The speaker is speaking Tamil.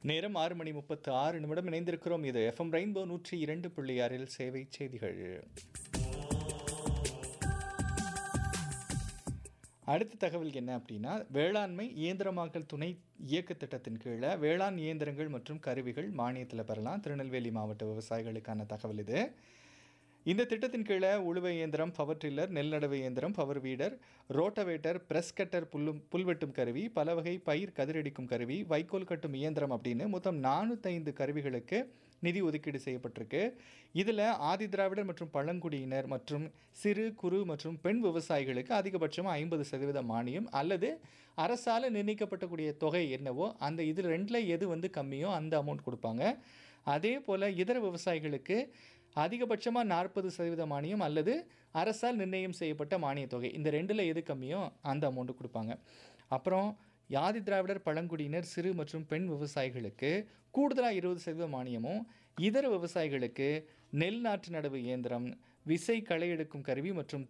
நேரம் ஆறு மணி முப்பத்து ஆறு நிமிடம் இணைந்திருக்கிறோம் இது எஃப்எம் ரெயின்போ நூற்றி இரண்டு புள்ளி ஆறில் சேவை செய்திகள் அடுத்த தகவல் என்ன அப்படின்னா வேளாண்மை இயந்திரமாக்கல் துணை இயக்க திட்டத்தின் கீழே வேளாண் இயந்திரங்கள் மற்றும் கருவிகள் மானியத்தில் பெறலாம் திருநெல்வேலி மாவட்ட விவசாயிகளுக்கான தகவல் இது இந்த திட்டத்தின் கீழே உழுவை இயந்திரம் பவர் டில்லர் நெல் நடவு இயந்திரம் power weeder rotavator press cutter புல்லும் புல்வெட்டும் கருவி பல வகை பயிர் கதிரடிக்கும் கருவி வைக்கோல் கட்டும் இயந்திரம் அப்படின்னு மொத்தம் நானூத்தைந்து கருவிகளுக்கு நிதி ஒதுக்கீடு செய்யப்பட்டிருக்கு இதில் ஆதி திராவிடர் மற்றும் பழங்குடியினர் மற்றும் சிறு குறு மற்றும் பெண் விவசாயிகளுக்கு அதிகபட்சமாக ஐம்பது சதவீத மானியம் அல்லது அரசால் நிர்ணயிக்கப்பட்டக்கூடிய தொகை என்னவோ அந்த இதில் ரெண்டில் எது வந்து கம்மியோ அந்த அமௌண்ட் கொடுப்பாங்க அதே போல் இதர விவசாயிகளுக்கு அதிகபட்சமாக நாற்பது சதவீத மானியம் அல்லது அரசால் நிர்ணயம் செய்யப்பட்ட மானியத் தொகை இந்த ரெண்டில் எது கம்மியோ அந்த அமௌண்ட்டு கொடுப்பாங்க அப்புறம் யாதி திராவிடர் பழங்குடியினர் சிறு மற்றும் பெண் விவசாயிகளுக்கு கூடுதலாக இருபது சதவீத மானியமும் இதர விவசாயிகளுக்கு நெல் நாற்று நடவு இயந்திரம் விசை களை எடுக்கும் கருவி மற்றும்